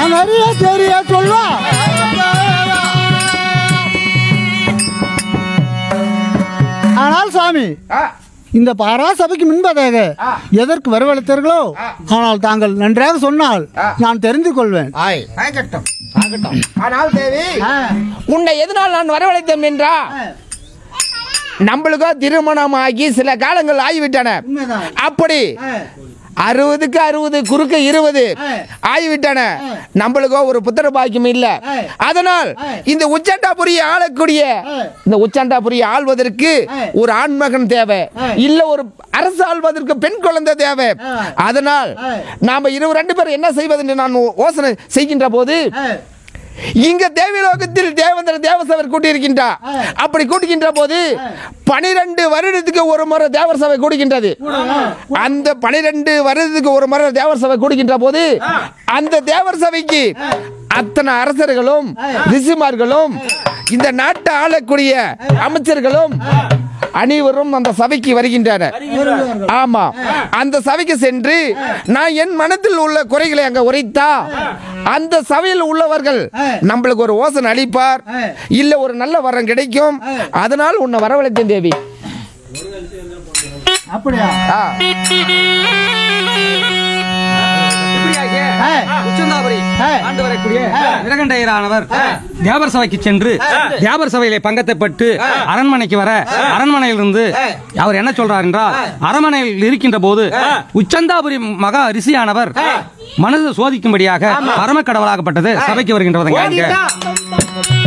நான் அறிய தெரிய சொல்வா ஆனால் சாமி ஆ, இந்த பாராசபைக்கு முன்பதாக எதற்கு வரவழைத்தீர்களோ ஆனால் தாங்கள் நன்றாக சொன்னால் நான் தெரிந்து கொள்வேன் ஆய் ஆகட்டும் ஆகட்டும் ஆனால் தேவி உன்னை எதனால் நான் வரவழைத்தேன் என்றா நம்மளுக்கோ திருமணம் ஆகி சில காலங்கள் ஆகிவிட்டன உண்மைதான். அப்படி அறுபதுக்கு அறுபது குறுக்கு இருபது ஆகிவிட்டன நம்மளுக்கோ ஒரு புத்திர பாக்கியம் இல்ல அதனால் இந்த உச்சண்டாபுரியை ஆளக்கூடிய இந்த உச்சண்டாபுரியை ஆள்வதற்கு ஒரு ஆண்மகன் தேவை இல்ல ஒரு அரசு ஆள்வதற்கு பெண் குழந்தை தேவை அதனால் நாம இருவர் ரெண்டு பேரும் என்ன செய்வது என்று நான் யோசனை செய்கின்ற போது இங்க தேவலோகத்தில் தேவேந்திர தேவசபை கூட்டியிருக்கின்றா அப்படி கூட்டுகின்ற போது பனிரெண்டு வருடத்துக்கு ஒரு முறை தேவர் சபை கூடுகின்றது அந்த பனிரெண்டு வருடத்துக்கு ஒரு முறை தேவர் சபை கூடுகின்ற போது அந்த தேவர் சபைக்கு அத்தனை அரசர்களும் ரிஷிமார்களும் இந்த நாட்டை ஆளக்கூடிய அமைச்சர்களும் அனைவரும் அந்த சபைக்கு வருகின்றனர் ஆமா அந்த சபைக்கு சென்று நான் என் மனத்தில் உள்ள குறைகளை அங்க உரைத்தா அந்த சபையில் உள்ளவர்கள் நம்மளுக்கு ஒரு ஓசனை அளிப்பார் இல்ல ஒரு நல்ல வரம் கிடைக்கும் அதனால் உன்னை வரவழைத்தேன் தேவி அப்படியா ஆ. உச்சந்தாபுரி ஆண்டு வரக்கூடிய நிலகண்டையரானவர் வியாபார சபைக்கு சென்று வியாபார சபையிலே பங்கத்தைப்பட்டு அரண்மனைக்கு வர அரண்மனையிலிருந்து அவர் என்ன சொல்றார் என்றால் அரண்மனையில் இருக்கின்ற போது உச்சந்தாபுரி மகா ரிஷியானவர் மனதை சோதிக்கும்படியாக பரம கடவுளாகப்பட்டது சபைக்கு வருகின்றவங்க